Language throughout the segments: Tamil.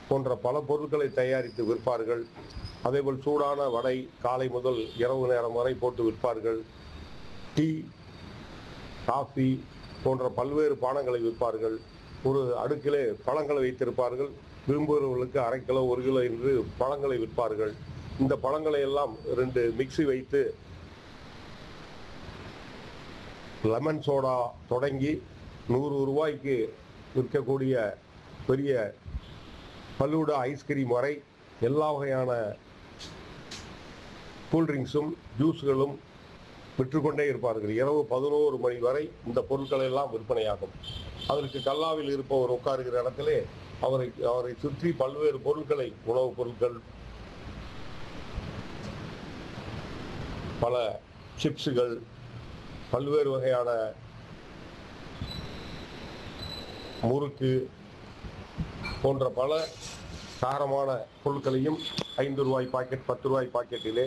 போன்ற பல பொருட்களை தயாரித்து விற்பார்கள் அதேபோல் சூடான வடை காலை முதல் இரவு நேரம் வரை போட்டு விற்பார்கள் டீ காஃபி போன்ற பல்வேறு பானங்களை விற்பார்கள் ஒரு அடுக்கிலே பழங்களை வைத்திருப்பார்கள் விரும்புகிறவர்களுக்கு அரை கிலோ ஒரு கிலோ என்று பழங்களை விற்பார்கள் இந்த பழங்களை எல்லாம் ரெண்டு மிக்ஸி வைத்து லெமன் சோடா தொடங்கி நூறு ரூபாய்க்கு விற்கக்கூடிய பெரிய பல்லூடா ஐஸ்கிரீம் வரை எல்லா வகையான கூல்ட்ரிங்க்ஸும் ஜூஸ்களும் விற்றுக்கொண்டே இருப்பார்கள் இரவு பதினோரு மணி வரை இந்த பொருட்கள் எல்லாம் விற்பனையாகும் அதற்கு கல்லாவில் இருப்பவர் உட்காருகிற இடத்திலே அவரை அவரை சுற்றி பல்வேறு பொருட்களை உணவுப் பொருட்கள் பல சிப்ஸுகள் பல்வேறு வகையான முறுக்கு போன்ற பல காரமான பொருட்களையும் ஐந்து ரூபாய் பாக்கெட் பத்து ரூபாய் பாக்கெட்டிலே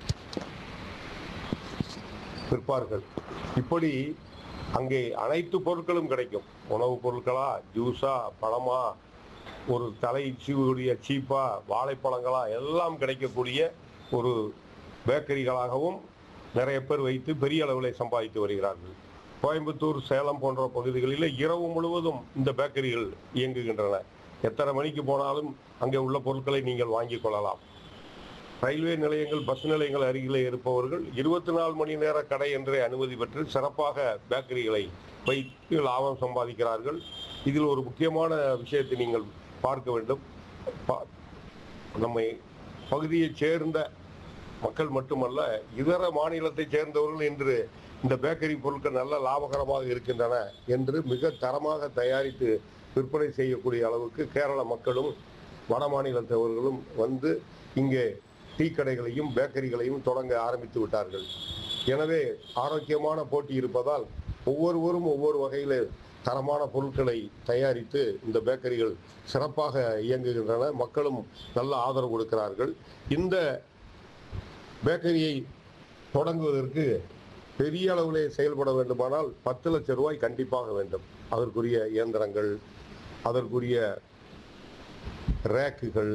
விற்பார்கள் இப்படி அங்கே அனைத்து பொருட்களும் கிடைக்கும் உணவுப் பொருட்களா ஜூஸா பழமா ஒரு தலை சீவுடைய சீப்பா வாழைப்பழங்களா எல்லாம் கிடைக்கக்கூடிய ஒரு பேக்கரிகளாகவும் நிறைய பேர் வைத்து பெரிய அளவில் சம்பாதித்து வருகிறார்கள் கோயம்புத்தூர் சேலம் போன்ற பகுதிகளில் இரவு முழுவதும் இந்த பேக்கரிகள் இயங்குகின்றன எத்தனை மணிக்கு போனாலும் அங்கே உள்ள பொருட்களை நீங்கள் வாங்கிக் கொள்ளலாம் ரயில்வே நிலையங்கள் பஸ் நிலையங்கள் அருகிலே இருப்பவர்கள் இருபத்தி நாலு மணி நேர கடை என்றே அனுமதி பெற்று சிறப்பாக பேக்கரிகளை வைத்து லாபம் சம்பாதிக்கிறார்கள் இதில் ஒரு முக்கியமான விஷயத்தை நீங்கள் பார்க்க வேண்டும் பா- நம்மை பகுதியைச் சேர்ந்த மக்கள் மட்டுமல்ல இதர மாநிலத்தைச் சேர்ந்தவர்கள் இன்று இந்த பேக்கரி பொருட்கள் நல்ல லாபகரமாக இருக்கின்றன என்று மிக தரமாக தயாரித்து விற்பனை செய்யக்கூடிய அளவுக்கு கேரள மக்களும் வட மாநிலத்தவர்களும் வந்து இங்கே டீ கடைகளையும் பேக்கரிகளையும் தொடங்க ஆரம்பித்து விட்டார்கள் எனவே ஆரோக்கியமான போட்டி இருப்பதால் ஒவ்வொருவரும் ஒவ்வொரு வகையில் தரமான பொருட்களை தயாரித்து இந்த பேக்கரிகள் சிறப்பாக இயங்குகின்றன மக்களும் நல்ல ஆதரவு கொடுக்கிறார்கள் இந்த பேக்கரியை தொடங்குவதற்கு பெரிய அளவிலே செயல்பட வேண்டுமானால் பத்து லட்சம் ரூபாய் கண்டிப்பாக வேண்டும் அதற்குரிய இயந்திரங்கள் அதற்குரிய ரேக்குகள்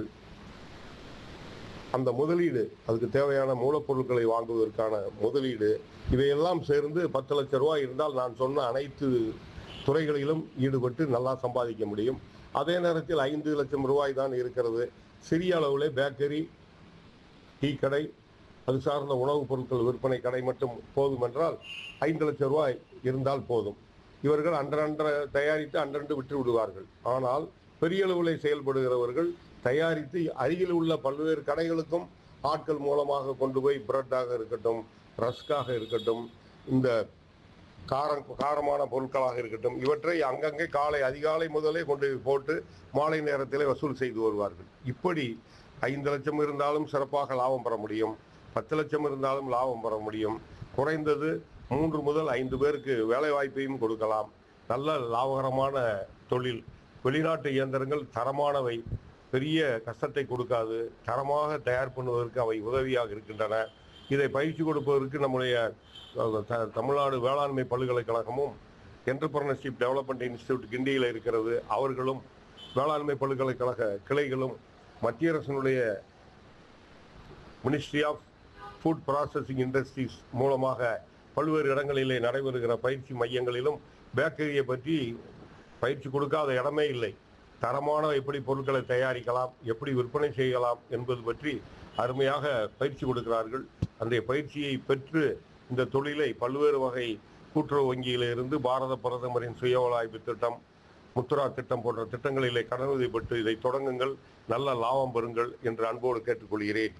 அந்த முதலீடு அதுக்கு தேவையான மூலப்பொருட்களை வாங்குவதற்கான முதலீடு இவையெல்லாம் சேர்ந்து பத்து லட்சம் ரூபாய் இருந்தால் நான் சொன்ன அனைத்து துறைகளிலும் ஈடுபட்டு நல்லா சம்பாதிக்க முடியும் அதே நேரத்தில் ஐந்து லட்சம் ரூபாய் தான் இருக்கிறது சிறிய அளவிலே பேக்கரி டீ கடை அது சார்ந்த உணவுப் பொருட்கள் விற்பனை கடை மட்டும் போதும் என்றால் ஐந்து லட்சம் ரூபாய் இருந்தால் போதும் இவர்கள் அன்றன்ற தயாரித்து அன்றன்று விற்று விடுவார்கள் ஆனால் பெரிய அளவில் செயல்படுகிறவர்கள் தயாரித்து அருகில் உள்ள பல்வேறு கடைகளுக்கும் ஆட்கள் மூலமாக கொண்டு போய் பிரெட்டாக இருக்கட்டும் ரஸ்காக இருக்கட்டும் இந்த காரம் காரமான பொருட்களாக இருக்கட்டும் இவற்றை அங்கங்கே காலை அதிகாலை முதலே கொண்டு போய் போட்டு மாலை நேரத்திலே வசூல் செய்து வருவார்கள் இப்படி ஐந்து லட்சம் இருந்தாலும் சிறப்பாக லாபம் பெற முடியும் பத்து லட்சம் இருந்தாலும் லாபம் பெற முடியும் குறைந்தது மூன்று முதல் ஐந்து பேருக்கு வேலை வாய்ப்பையும் கொடுக்கலாம் நல்ல லாபகரமான தொழில் வெளிநாட்டு இயந்திரங்கள் தரமானவை பெரிய கஷ்டத்தை கொடுக்காது தரமாக தயார் பண்ணுவதற்கு அவை உதவியாக இருக்கின்றன இதை பயிற்சி கொடுப்பதற்கு நம்முடைய அஹ், த- தமிழ்நாடு வேளாண்மை பல்கலைக்கழகமும் என்டர்பிரனர்ஷிப் டெவலப்மெண்ட் இன்ஸ்டியூட் கிண்டியில் இருக்கிறது அவர்களும் வேளாண்மை பல்கலைக்கழக கிளைகளும் மத்திய அரசினுடைய ministry of food processing industries மூலமாக பல்வேறு இடங்களிலே நடைபெறுகிற பயிற்சி மையங்களிலும் பேக்கரியை பற்றி பயிற்சி கொடுக்காத இடமே இல்லை தரமான எப்படி பொருட்களை தயாரிக்கலாம் எப்படி விற்பனை செய்யலாம் என்பது பற்றி அருமையாக பயிற்சி கொடுக்கிறார்கள் அந்த பயிற்சியை பெற்று இந்த தொழிலை பல்வேறு வகை கூட்டுறவு வங்கியிலிருந்து பாரத பிரதமரின் சுய உழைப்பு திட்டம் முத்ரா திட்டம் போன்ற திட்டங்களிலே கடனுதவி பெற்று இதை தொடங்குங்கள் நல்ல லாபம் பெறுங்கள் என்று அன்போடு கேட்டுக்கொள்கிறேன்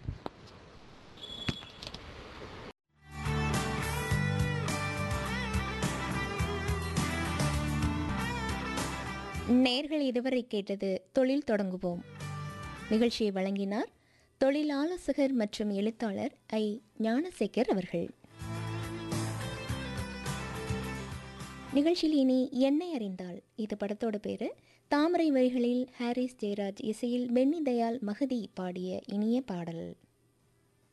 நேர்கள் இதுவரை கேட்டது தொழில் தொடங்குவோம் நிகழ்ச்சியை வழங்கினார் தொழில் ஆலோசகர் மற்றும் எழுத்தாளர் ஐ ஞானசேகர் அவர்கள் நிகழ்ச்சியில் இனி என்னை அறிந்தால் இது படத்தோட பேரு தாமரை வரிகளில் ஹாரிஸ் ஜெயராஜ் இசையில் பென்னி தயாள் மகதி பாடிய இனிய பாடல்